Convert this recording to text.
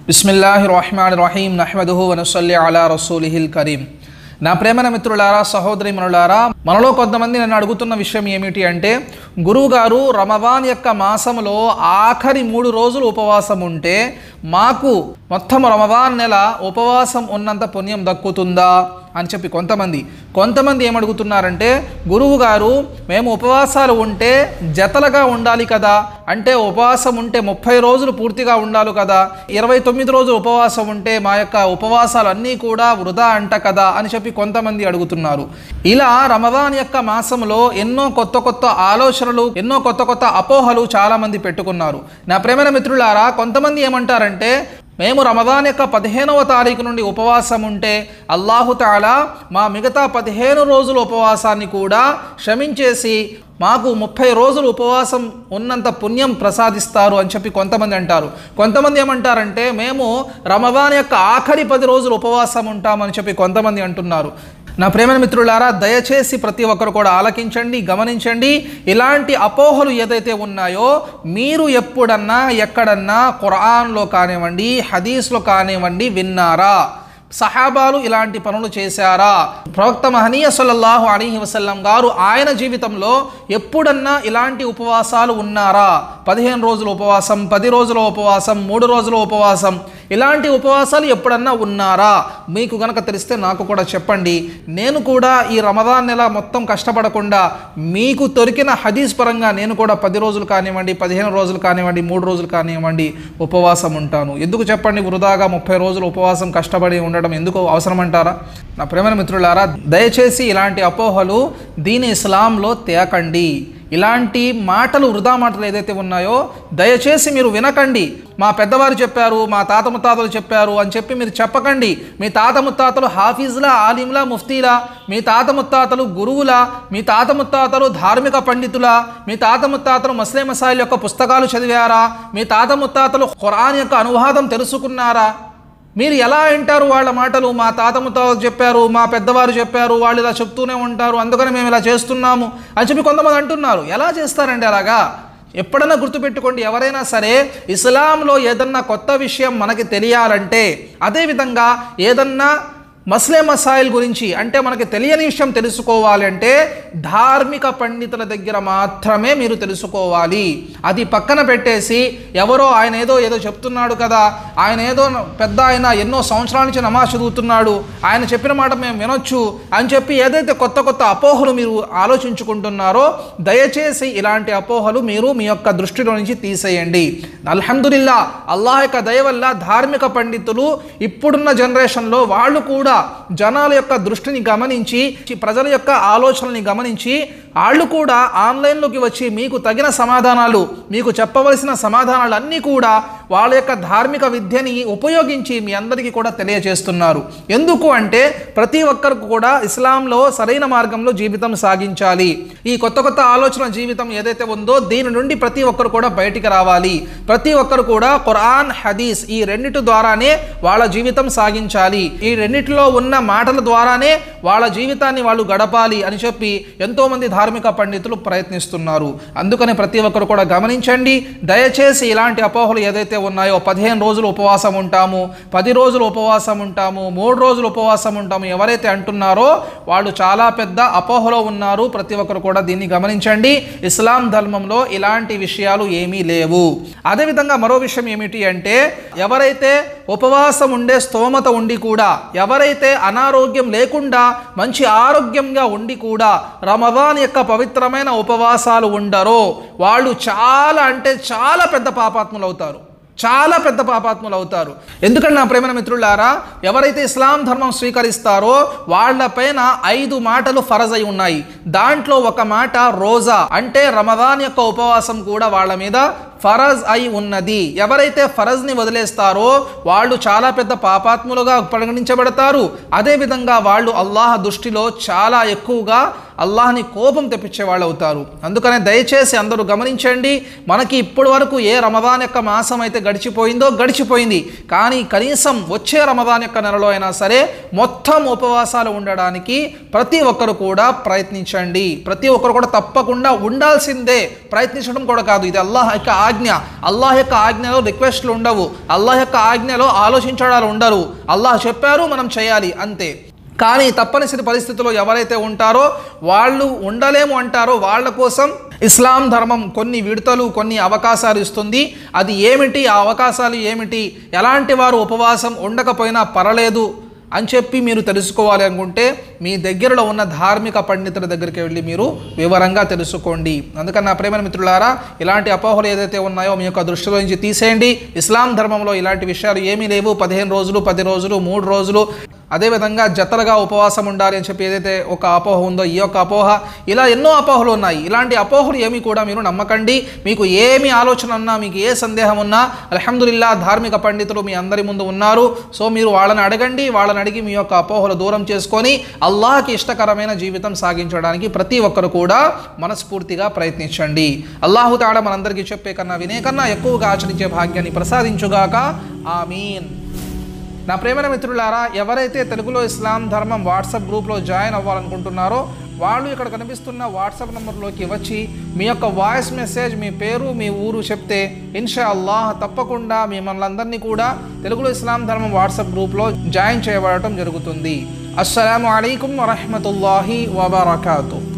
బిస్మిల్లాహి రహమాన్ రహీం నహ్మదుహు వనుసల్లి అలా రసూలిహిల్ కరీం నా ప్రేమన మిత్రులారా సహోదరి మనులారా మనలో కొంతమంది నన్ను అడుగుతున్న విషయం ఏమిటి అంటే గురువుగారు రమవాన్ యొక్క మాసములో ఆఖరి మూడు రోజులు ఉపవాసం ఉంటే మాకు మొత్తం రమవాన్ నెల ఉపవాసం ఉన్నంత పుణ్యం దక్కుతుందా అని చెప్పి కొంతమంది కొంతమంది ఏమడుగుతున్నారంటే గురువు గారు మేము ఉపవాసాలు ఉంటే జతలుగా ఉండాలి కదా అంటే ఉపవాసం ఉంటే ముప్పై రోజులు పూర్తిగా ఉండాలి కదా ఇరవై తొమ్మిది రోజులు ఉపవాసం ఉంటే మా యొక్క ఉపవాసాలు అన్నీ కూడా వృధా అంట కదా అని చెప్పి కొంతమంది అడుగుతున్నారు ఇలా రమదాన్ యొక్క మాసంలో ఎన్నో కొత్త కొత్త ఆలోచనలు ఎన్నో కొత్త కొత్త అపోహలు చాలామంది పెట్టుకున్నారు నా ప్రేమైన మిత్రులారా కొంతమంది ఏమంటారంటే మేము రమదాన్ యొక్క పదిహేనవ తారీఖు నుండి ఉపవాసం ఉంటే అల్లాహుతాలా మా మిగతా పదిహేను రోజుల ఉపవాసాన్ని కూడా క్షమించేసి మాకు ముప్పై రోజులు ఉపవాసం ఉన్నంత పుణ్యం ప్రసాదిస్తారు అని చెప్పి కొంతమంది అంటారు కొంతమంది ఏమంటారంటే మేము రమదాన్ యొక్క ఆఖరి పది రోజులు ఉపవాసం ఉంటామని చెప్పి కొంతమంది అంటున్నారు నా ప్రేమ మిత్రులారా దయచేసి ప్రతి ఒక్కరు కూడా ఆలకించండి గమనించండి ఇలాంటి అపోహలు ఏదైతే ఉన్నాయో మీరు ఎప్పుడన్నా ఎక్కడన్నా ఖురాన్లో కానివ్వండి హదీస్లో కానివ్వండి విన్నారా సహాబాలు ఇలాంటి పనులు చేశారా ప్రవక్త మహనీయ సల్లల్లాహు అలీహి వసల్లం గారు ఆయన జీవితంలో ఎప్పుడన్నా ఇలాంటి ఉపవాసాలు ఉన్నారా పదిహేను రోజుల ఉపవాసం పది రోజుల ఉపవాసం మూడు రోజుల ఉపవాసం ఇలాంటి ఉపవాసాలు ఎప్పుడన్నా ఉన్నారా మీకు గనక తెలిస్తే నాకు కూడా చెప్పండి నేను కూడా ఈ రమదాన్ నెల మొత్తం కష్టపడకుండా మీకు దొరికిన హదీస్ పరంగా నేను కూడా పది రోజులు కానివ్వండి పదిహేను రోజులు కానివ్వండి మూడు రోజులు కానివ్వండి ఉపవాసం ఉంటాను ఎందుకు చెప్పండి వృధాగా ముప్పై రోజులు ఉపవాసం కష్టపడి ఉండడం ఎందుకు అవసరమంటారా నా ప్రేమ మిత్రులారా దయచేసి ఇలాంటి అపోహలు దీని ఇస్లాంలో తేకండి ఇలాంటి మాటలు వృధా మాటలు ఏదైతే ఉన్నాయో దయచేసి మీరు వినకండి మా పెద్దవారు చెప్పారు మా తాత ముత్తాతలు చెప్పారు అని చెప్పి మీరు చెప్పకండి మీ తాత ముత్తాతలు హాఫీజ్లా ఆలింలా ముఫ్తీలా మీ తాత ముత్తాతలు గురువులా మీ తాత ముత్తాతలు ధార్మిక పండితులా మీ తాత ముత్తాతలు మస్లిం మసాయిల్ యొక్క పుస్తకాలు చదివారా మీ తాత ముత్తాతలు ఖురాన్ యొక్క అనువాదం తెలుసుకున్నారా మీరు ఎలా వింటారు వాళ్ళ మాటలు మా తాత ముత్తాతలు చెప్పారు మా పెద్దవారు చెప్పారు వాళ్ళు ఇలా చెప్తూనే ఉంటారు అందుకని మేము ఇలా చేస్తున్నాము అని చెప్పి కొంతమంది అంటున్నారు ఎలా చేస్తారండి అలాగా ఎప్పుడన్నా గుర్తుపెట్టుకోండి ఎవరైనా సరే ఇస్లాంలో ఏదన్నా కొత్త విషయం మనకి తెలియాలంటే అదేవిధంగా ఏదన్నా మస్లే మసాయిల్ గురించి అంటే మనకి తెలియని విషయం తెలుసుకోవాలి అంటే ధార్మిక పండితుల దగ్గర మాత్రమే మీరు తెలుసుకోవాలి అది పక్కన పెట్టేసి ఎవరో ఆయన ఏదో ఏదో చెప్తున్నాడు కదా ఆయన ఏదో పెద్ద ఆయన ఎన్నో సంవత్సరాల నుంచి నమాజ్ చదువుతున్నాడు ఆయన చెప్పిన మాట మేము వినొచ్చు అని చెప్పి ఏదైతే కొత్త కొత్త అపోహలు మీరు ఆలోచించుకుంటున్నారో దయచేసి ఇలాంటి అపోహలు మీరు మీ యొక్క దృష్టిలో నుంచి తీసేయండి అల్హమ్దుల్లా అల్లాహ్ యొక్క దయ వల్ల ధార్మిక పండితులు ఇప్పుడున్న జనరేషన్లో వాళ్ళు కూడా జనాల యొక్క దృష్టిని గమనించి ప్రజల యొక్క ఆలోచనల్ని గమనించి వాళ్ళు కూడా ఆన్లైన్లోకి వచ్చి మీకు తగిన సమాధానాలు మీకు చెప్పవలసిన సమాధానాలు అన్నీ కూడా వాళ్ళ యొక్క ధార్మిక విద్యని ఉపయోగించి మీ అందరికీ కూడా తెలియజేస్తున్నారు ఎందుకు అంటే ప్రతి ఒక్కరికి కూడా ఇస్లాంలో సరైన మార్గంలో జీవితం సాగించాలి ఈ కొత్త కొత్త ఆలోచన జీవితం ఏదైతే ఉందో దీని నుండి ప్రతి ఒక్కరు కూడా బయటికి రావాలి ప్రతి ఒక్కరు కూడా ఖురాన్ హదీస్ ఈ రెండిటి ద్వారానే వాళ్ళ జీవితం సాగించాలి ఈ రెండిటిలో ఉన్న మాటల ద్వారానే వాళ్ళ జీవితాన్ని వాళ్ళు గడపాలి అని చెప్పి ఎంతోమంది ధార్మిక పండితులు ప్రయత్నిస్తున్నారు అందుకని ప్రతి ఒక్కరు కూడా గమనించండి దయచేసి ఇలాంటి అపోహలు ఏదైతే ఉన్నాయో పదిహేను రోజులు ఉపవాసం ఉంటాము పది రోజులు ఉపవాసం ఉంటాము మూడు రోజులు ఉపవాసం ఉంటాము ఎవరైతే అంటున్నారో వాళ్ళు చాలా పెద్ద అపోహలో ఉన్నారు ప్రతి ఒక్కరు కూడా దీన్ని గమనించండి ఇస్లాం ధర్మంలో ఇలాంటి విషయాలు ఏమీ లేవు అదేవిధంగా మరో విషయం ఏమిటి అంటే ఎవరైతే ఉపవాసం ఉండే స్తోమత ఉండి కూడా ఎవరైతే అనారోగ్యం లేకుండా మంచి ఆరోగ్యంగా ఉండి కూడా రమదాన్ యొక్క పవిత్రమైన ఉపవాసాలు ఉండరో వాళ్ళు చాలా అంటే చాలా పెద్ద పాపాత్ములు అవుతారు చాలా పెద్ద పాపాత్ములు అవుతారు ఎందుకంటే నా ప్రేమ మిత్రులారా ఎవరైతే ఇస్లాం ధర్మం స్వీకరిస్తారో వాళ్ళపైన ఐదు మాటలు ఫరజ్ అయి ఉన్నాయి దాంట్లో ఒక మాట రోజా అంటే రమదాన్ యొక్క ఉపవాసం కూడా వాళ్ళ మీద ఫరజ్ అయి ఉన్నది ఎవరైతే ఫరజ్ని వదిలేస్తారో వాళ్ళు చాలా పెద్ద పాపాత్ములుగా పరిగణించబడతారు అదేవిధంగా వాళ్ళు అల్లాహ్ దృష్టిలో చాలా ఎక్కువగా అల్లాహ్ని కోపం తెప్పించే వాళ్ళు అవుతారు అందుకనే దయచేసి అందరూ గమనించండి మనకి ఇప్పటి వరకు ఏ రమదాన్ యొక్క మాసం అయితే గడిచిపోయిందో గడిచిపోయింది కానీ కనీసం వచ్చే రమదాన్ యొక్క నెలలో అయినా సరే మొత్తం ఉపవాసాలు ఉండడానికి ప్రతి ఒక్కరు కూడా ప్రయత్నించండి ప్రతి ఒక్కరు కూడా తప్పకుండా ఉండాల్సిందే ప్రయత్నించడం కూడా కాదు ఇది అల్లాహ్ యొక్క ఆజ్ఞ అల్లాహ్ యొక్క ఆజ్ఞలో రిక్వెస్ట్లు ఉండవు అల్లాహ్ యొక్క ఆజ్ఞలో ఆలోచించడాలు ఉండరు అల్లాహ్ చెప్పారు మనం చేయాలి అంతే కానీ తప్పనిసరి పరిస్థితుల్లో ఎవరైతే ఉంటారో వాళ్ళు ఉండలేము అంటారో వాళ్ళ కోసం ఇస్లాం ధర్మం కొన్ని విడతలు కొన్ని అవకాశాలు ఇస్తుంది అది ఏమిటి ఆ అవకాశాలు ఏమిటి ఎలాంటి వారు ఉపవాసం ఉండకపోయినా పర్లేదు అని చెప్పి మీరు తెలుసుకోవాలి అనుకుంటే మీ దగ్గరలో ఉన్న ధార్మిక పండితుల దగ్గరికి వెళ్ళి మీరు వివరంగా తెలుసుకోండి అందుకని నా ప్రేమ మిత్రులారా ఇలాంటి అపోహలు ఏదైతే ఉన్నాయో మీ యొక్క దృష్టిలో నుంచి తీసేయండి ఇస్లాం ధర్మంలో ఇలాంటి విషయాలు ఏమీ లేవు పదిహేను రోజులు పది రోజులు మూడు రోజులు అదేవిధంగా జతలుగా ఉపవాసం ఉండాలి అని చెప్పి ఏదైతే ఒక అపోహ ఉందో ఈ యొక్క అపోహ ఇలా ఎన్నో అపోహలు ఉన్నాయి ఇలాంటి అపోహలు ఏమీ కూడా మీరు నమ్మకండి మీకు ఏమి ఆలోచన ఉన్నా మీకు ఏ సందేహం ఉన్నా అల్హమ్దుల్లా ధార్మిక పండితులు మీ అందరి ముందు ఉన్నారు సో మీరు వాళ్ళని అడగండి వాళ్ళని అడిగి మీ యొక్క అపోహలు దూరం చేసుకొని అల్లాహకి ఇష్టకరమైన జీవితం సాగించడానికి ప్రతి ఒక్కరు కూడా మనస్ఫూర్తిగా ప్రయత్నించండి అల్లాహు తాడ మనందరికీ చెప్పే కన్నా వినే కన్నా ఎక్కువగా ఆచరించే భాగ్యాన్ని ప్రసాదించుగాక ఆమీన్ నా ప్రేమైన మిత్రులారా ఎవరైతే తెలుగులో ఇస్లాం ధర్మం వాట్సాప్ గ్రూప్లో జాయిన్ అవ్వాలనుకుంటున్నారో వాళ్ళు ఇక్కడ కనిపిస్తున్న వాట్సాప్ నెంబర్లోకి వచ్చి మీ యొక్క వాయిస్ మెసేజ్ మీ పేరు మీ ఊరు చెప్తే ఇన్షా అల్లాహ్ తప్పకుండా మిమ్మల్ని అందరినీ కూడా తెలుగులో ఇస్లాం ధర్మం వాట్సాప్ గ్రూప్లో జాయిన్ చేయబడటం జరుగుతుంది అస్సలం అయికం వరహమతుల్లాహి వబర్కాతూ